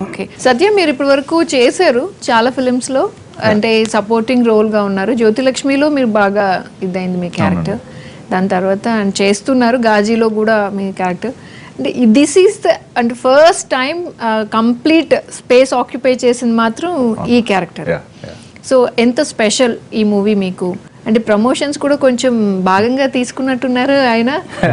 Okay సత్య మీరు ఇప్పటి వరకు చేశారు చాలా ఫిలిమ్స్ లో అంటే సపోర్టింగ్ రోల్ గా ఉన్నారు జ్యోతిలక్ష్మిలో మీరు బాగా ఇదైంది మీ క్యారెక్టర్ దాని తర్వాత and చేస్తున్నారు గాజీలో కూడా మీ క్యారెక్టర్ అంటే దిస్ ఈస్ ద అంటే first time complete space occupy చేసింది మాత్రం ఈ క్యారెక్టర్ Yeah, yeah. సో ఎంత స్పెషల్ ఈ మూవీ మీకు అంటే ప్రమోషన్స్ కూడా కొంచెం భాగంగా తీసుకున్నట్టున్నారు ఆయన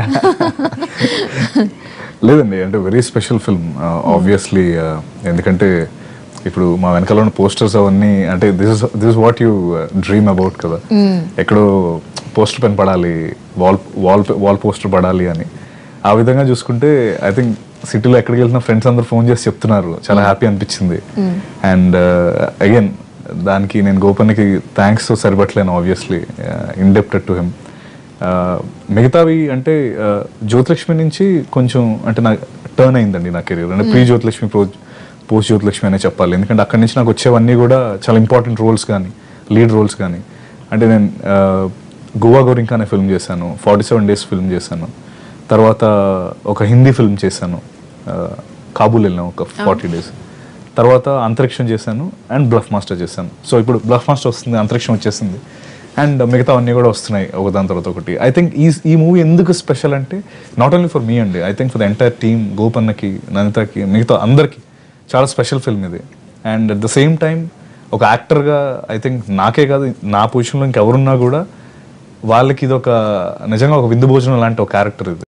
లేదండి అంటే వెరీ స్పెషల్ ఫిల్మ్ ఆబ్వియస్లీ ఎందుకంటే ఇప్పుడు మా వెనకాల ఉన్న పోస్టర్స్ అవన్నీ అంటే this is this what you dream about కదా ఎక్కడో పోస్టర్ పెన్ పడాలి వాల్ వాల్ వాల్ పోస్టర్ పడాలి అని ఆ విధంగా చూసుకుంటే ఐ థింక్ సిటీలో ఎక్కడికి వెళ్తున్న ఫ్రెండ్స్ అందరు ఫోన్ చేసి చెప్తున్నారు చాలా హ్యాపీ అనిపించింది అండ్ అగైన్ దానికి నేను గోపన్కి థ్యాంక్స్ సరిపట్లేను ఆబ్వియస్లీ ఇండెప్టెడ్ టు హిమ్ ఆ, మిగతావి అంటే ఆ, జ్యోతిలక్ష్మి నుంచి కొంచెం అంటే నాకు టర్న్ అయిందండి నా కెరీర్ అంటే pre Jyothilakshmi pro post Jyothilakshmi అనే చెప్పాలి ఎందుకంటే అక్కడి నుంచి నాకు వచ్చేవన్నీ కూడా చాలా ఇంపార్టెంట్ రోల్స్ కానీ లీడ్ రోల్స్ కానీ అంటే నేను ఆ, గోవా గోరింకా అనే ఫిల్మ్ చేశాను ఫార్టీ సెవెన్ డేస్ ఫిల్మ్ చేశాను తర్వాత ఒక హిందీ ఫిల్మ్ చేశాను ఆ, కాబూల్ వెళ్ళాం ఒక ఫార్టీ డేస్ తర్వాత అంతరిక్షం చేశాను అండ్ బ్లఫ్ మాస్టర్ చేశాను సో ఇప్పుడు బ్లఫ్ మాస్టర్ వస్తుంది అంతరిక్షం వచ్చేసింది అండ్ మిగతా అన్నీ కూడా వస్తున్నాయి ఒక దాని తర్వాత ఒకటి ఐ థింక్ ఈ ఈ మూవీ ఎందుకు స్పెషల్ అంటే నాట్ ఓన్లీ ఫర్ మీ అండి I think for the entire team గోపన్నకి ననితకి మిగతా అందరికీ చాలా స్పెషల్ ఫిల్మ్ ఇది and at the same time ఒక యాక్టర్గా ఐ థింక్ నాకే కాదు నా పొజిషన్లో ఇంకెవరున్నా కూడా వాళ్ళకి ఇది ఒక నిజంగా ఒక విందు భోజనం లాంటి ఒక క్యారెక్టర్ ఇది